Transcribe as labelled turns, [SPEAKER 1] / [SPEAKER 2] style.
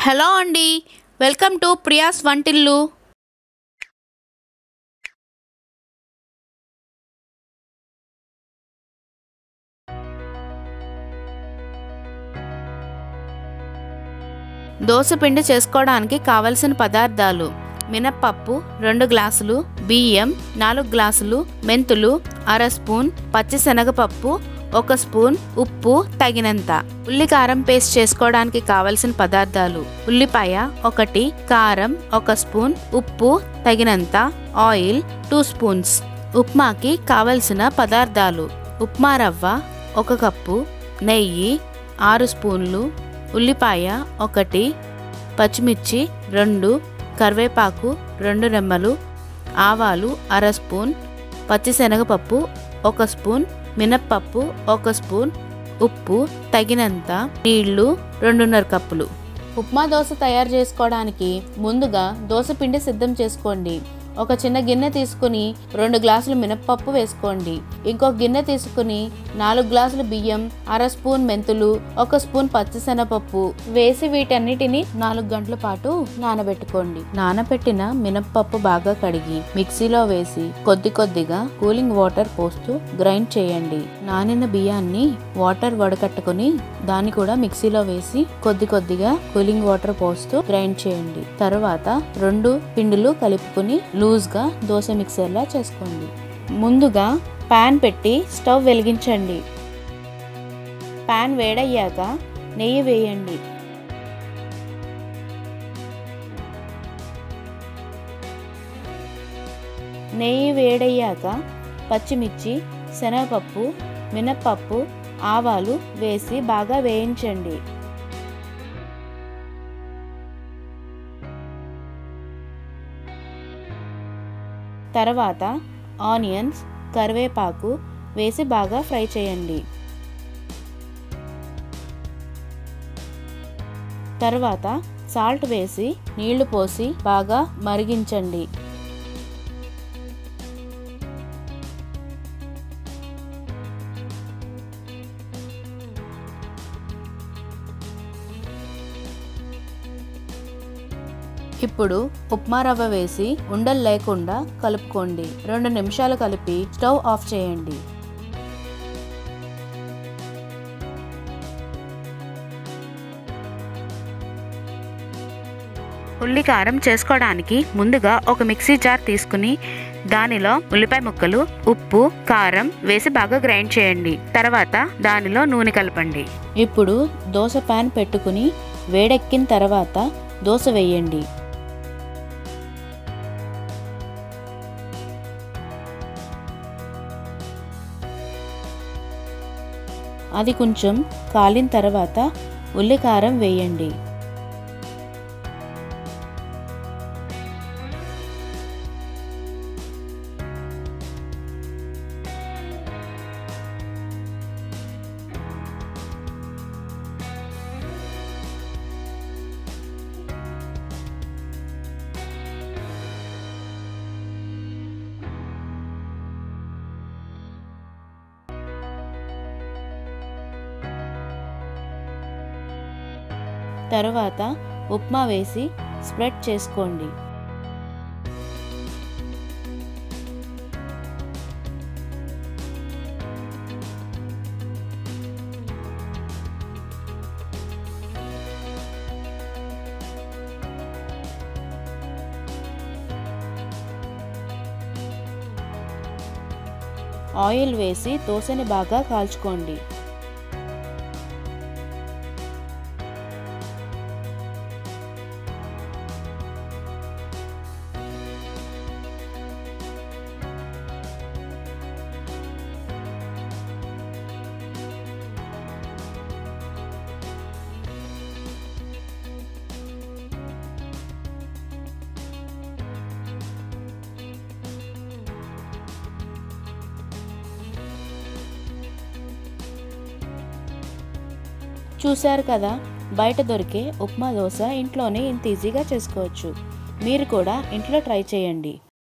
[SPEAKER 1] hello అండి welcome to Priya's వంటిల్లు దోసపిండి చేసుకోవడానికి కావలసిన పదార్థాలు మినప్పప్పు రెండు గ్లాసులు బియ్యం నాలుగు గ్లాసులు మెంతులు అర స్పూన్ పచ్చిశనగపప్పు ఒక స్పూన్ ఉప్పు తగినంత ఉల్లి కారం పేస్ట్ చేసుకోవడానికి కావలసిన పదార్థాలు ఉల్లిపాయ ఒకటి కారం ఒక స్పూన్ ఉప్పు తగినంత ఆయిల్ టూ స్పూన్స్ ఉప్మాకి కావలసిన పదార్థాలు ఉప్మా రవ్వ ఒక కప్పు నెయ్యి ఆరు స్పూన్లు ఉల్లిపాయ ఒకటి పచ్చిమిర్చి రెండు కరివేపాకు రెండు రెమ్మలు ఆవాలు అర స్పూన్ పచ్చిశనగపప్పు ఒక స్పూన్ మినప్పప్పు ఒక స్పూన్ ఉప్పు తగినంత నీళ్లు రెండున్నర కప్పులు ఉప్మా దోశ తయారు చేసుకోవడానికి ముందుగా దోశ పిండి సిద్ధం చేసుకోండి ఒక చిన్న గిన్నె తీసుకుని రెండు గ్లాసులు మినప్పప్పు వేసుకోండి ఇంకో గిన్నె తీసుకుని నాలుగు గ్లాసులు బియ్యం అర స్పూన్ మెంతులు ఒక స్పూన్ పచ్చిశనగపప్పు వేసి వీటన్నిటిని నాలుగు గంటల పాటు నానబెట్టుకోండి నానబెట్టిన మినప్పప్పు బాగా కడిగి మిక్సీలో వేసి కొద్ది కొద్దిగా కూలింగ్ వాటర్ పోస్తూ గ్రైండ్ చేయండి నానిన బియ్యాన్ని వాటర్ వడకట్టుకుని దాన్ని కూడా మిక్సీలో వేసి కొద్ది కొద్దిగా కూలింగ్ వాటర్ పోస్తూ గ్రైండ్ చేయండి తర్వాత రెండు పిండిలు కలుపుకుని లూజ్గా దోశ మిక్సర్లా చేసుకోండి ముందుగా పాన్ పెట్టి స్టవ్ వెలిగించండి పాన్ వేడయ్యాక నెయ్యి వేయండి నెయ్యి వేడయ్యాక పచ్చిమిర్చి శనగపప్పు మినప్పప్పు ఆవాలు వేసి బాగా వేయించండి తర్వాత ఆనియన్స్ కరివేపాకు వేసి బాగా ఫ్రై చేయండి తర్వాత సాల్ట్ వేసి నీళ్లు పోసి బాగా మరిగించండి ఇప్పుడు ఉప్మా రవ్వ వేసి ఉండలు లేకుండా కలుపుకోండి రెండు నిమిషాలు కలిపి స్టవ్ ఆఫ్ చేయండి ఉల్లి కారం చేసుకోవడానికి ముందుగా ఒక మిక్సీ జార్ తీసుకుని దానిలో ఉల్లిపాయ ముక్కలు ఉప్పు కారం వేసి బాగా గ్రైండ్ చేయండి తర్వాత దానిలో నూనె కలపండి ఇప్పుడు దోశ పాన్ పెట్టుకుని వేడెక్కిన తర్వాత దోశ వేయండి అది కొంచెం కాలిన తర్వాత ఉల్లికారం వేయండి తరువాత ఉప్మా వేసి స్ప్రెడ్ చేసుకోండి ఆయిల్ వేసి దోశని బాగా కాల్చుకోండి చూశారు కదా బయట దొరికే ఉప్మా దోశ ఇంట్లోనే ఇంత ఈజీగా చేసుకోవచ్చు మీరు కూడా ఇంట్లో ట్రై చేయండి